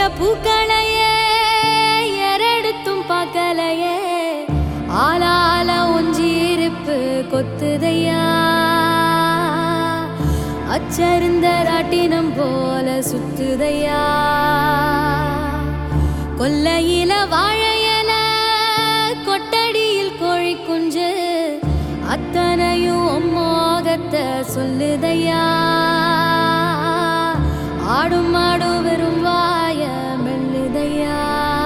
பூக்களையே எரெடுத்தும் பார்க்கலையே ஆளால ஒஞ்சிருப்பு கொத்துதையா அச்சருந்த ராட்டினம் போல சுத்துதையா கொல்லையில வாழையல கொட்டடியில் கோழி குஞ்சு அத்தனையும் மோகத்தை சொல்லுதையா ஆடும் ஆடும் வெறும் வாய மெல்லுதையா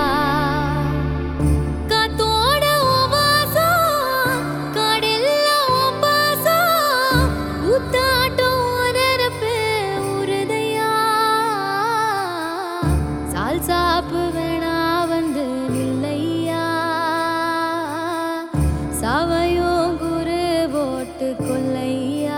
காத்தோட உபாசம், காடெல்லாம் உபாசம், ஊத்தாட்டம் உனரப்பு உருதையா. சால் சாப்பு வேணா வந்து நில்லையா சாவையோ குரு போட்டு கொல்லையா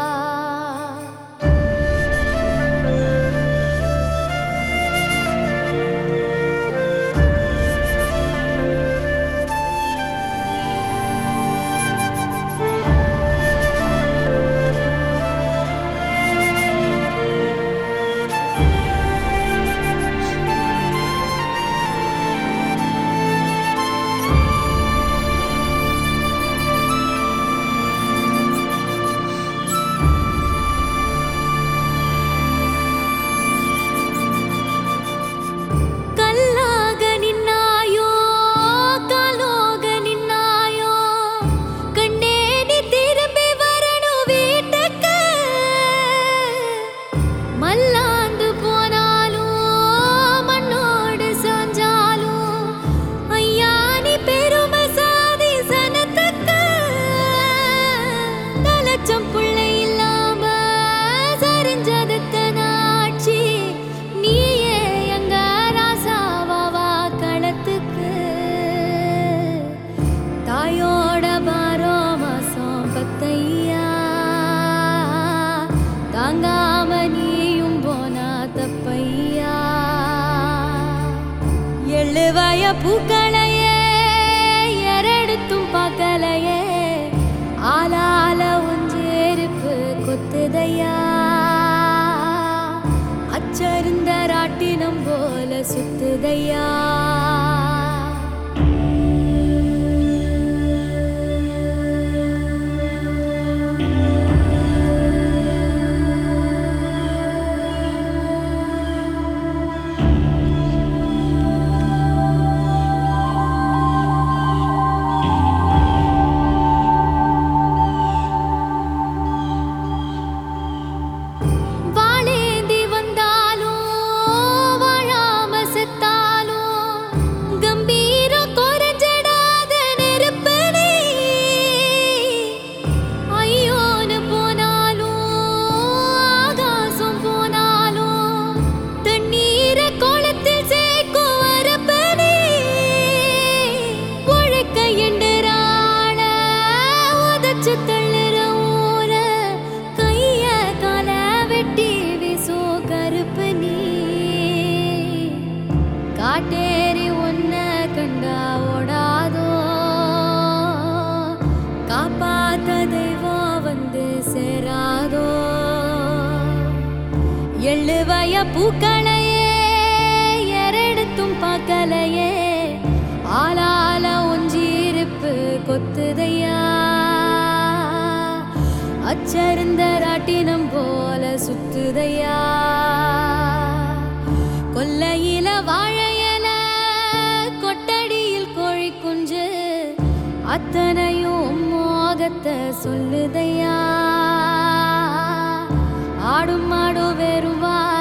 கல்லாக நின்னாயோ காலோக நின்னாயோ கண்ணே நீ திரும்பி வரணும் வீட்டுக்கு மல்லாந்து போனாலும் மண்ணோடு சாஞ்சாலும் ஐயா நீ பெருமை சாதி சனத்துக்கு தலைச்சம் புள்ளை இல்லாம சரிஞ்சதுத்தனாட்சி நீயே எங்க ராசாவாவா களத்துக்கு தாயோட பாரோ மாசம் பத்தையா தாங்காம நீயும் போனா தப்பையா எழுவாய பூக்களையே எரெடுத்தும் பார்க்கலையே ஆளால ஒஞ்சேருப்பு கொத்துதையா அச்சருந்த ராட்டினம் போல சுத்துதையா வாழேந்தி வந்தாலும் வாழாம செத்தாலும் கம்பீரம் குறைஞ்சிடாத நெருப்பு நீ. ஐயோன்னு போனாலும் ஆகாசம் போனாலும் தண்ணீரை குளத்தில் சேர்க்கும் வரப்பு நீ. உழைக்க எண்டுறாள உதச்சு தள்ளுற ஊர கைய கால வெட்டி வீசோ கருப்பு நீ காட்டேரி ஒன்ன கண்டா ஓடாதோ காப்பாத்த தெய்வம் வந்து சேராதோ எழுவய பூக்களையே எரெடுத்தும் பார்க்கலையே ஆளால ஒஞ்சிருப்பு கொத்துதையா அச்சருந்த ராட்டினம் போல சுத்துதையா கொல்லையில வாழையல கொட்டடியில் கோழி குஞ்சு அத்தனையும் மோகத்தை சொல்லுதையா ஆடும் ஆடும் வெறும் வாய